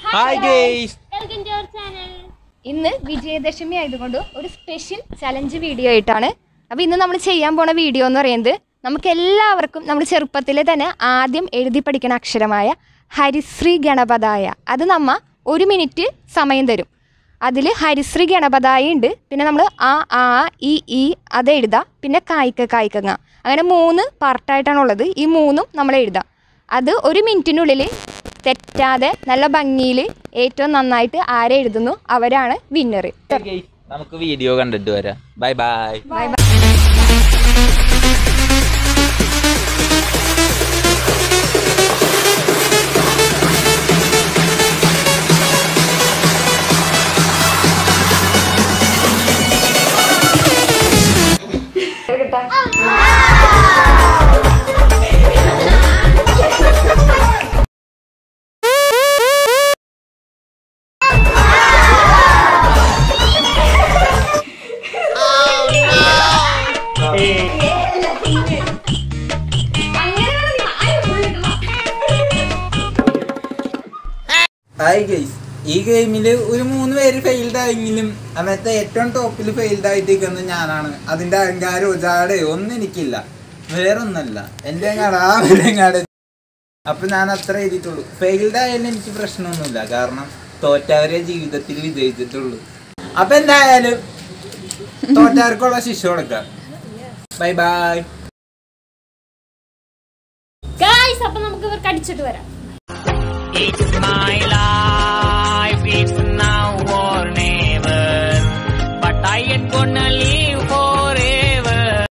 hi guys welcome to our channel ഇന്ന് വിജയദശമി ആയതുകൊണ്ട് ഒരു സ്പെഷ്യൽ ചലഞ്ച് വീഡിയോ ആയിട്ടാണ് അപ്പോൾ ഇന്ന് നമ്മൾ ചെയ്യാൻ പോണ വീഡിയോ എന്ന് പറയുന്നത് നമുക്ക് എല്ലാവർക്കും നമ്മൾ ചെറുപ്പത്തിലെ തന്നെ ആദ്യം എഴുതി പഠിക്കുന്ന അക്ഷരമായ ഹരിശ്രീ ഗണപതായ അത് നമ്മ ഒരു മിനിറ്റ് സമയം തരും അതിൽ ഹരിശ്രീ ഗണപതായ ഉണ്ട് പിന്നെ നമ്മൾ ആ ആ ഇ ഈ അത് എഴുതാം പിന്നെ കായ്ക്ക കായ്ക്കങ്ങ അങ്ങനെ മൂന്ന് പാർട്ടായിട്ടാണുള്ളത് ഈ മൂന്നും നമ്മൾ എഴുതാം അത് ഒരു മിനിറ്റിനുള്ളിൽ തെറ്റാതെ നല്ല ഭംഗിയിൽ ഏറ്റവും നന്നായിട്ട് ആരെ എഴുതുന്നു അവരാണ് വിന്നർ നമുക്ക് വീഡിയോ കണ്ടിട്ട് വരാം bye bye bye bye hi guys ഈ ഗെയിമിൽ ഒരു മൂന്ന് പേര് ഫെയിൽഡ് ആയെങ്കിലും അന്നത്തെ ഏറ്റവും ടോപ്പിൽ ഫെയിൽഡ് ആയിട്ട് നിൽക്കുന്നത് ഞാനാണ് അതിന്റെ അഹങ്കാരോ ജാടയോ ഒന്നും എനിക്കില്ല വേറൊന്നല്ല എൻ്റെ അങ്ങാട് ആ അങ്ങാട് അപ്പൊ ഞാൻ അത്ര എഴുതിയിട്ടുള്ളൂ ഫെയിൽഡ് ആയാലും എനിക്ക് പ്രശ്നമൊന്നുമില്ല കാരണം തോറ്റവരെ ജീവിതത്തിൽ വിജയിച്ചിട്ടുള്ളൂ അപ്പൊ എന്തായാലും തോറ്റവർക്കുള്ള ശിക്ഷ കൊടുക്കാം ബൈ ബൈ ഗായ്സ് അപ്പൊ നമുക്ക് ഇവർക്ക് അടിച്ചിട്ട് വരാം It's my life, it's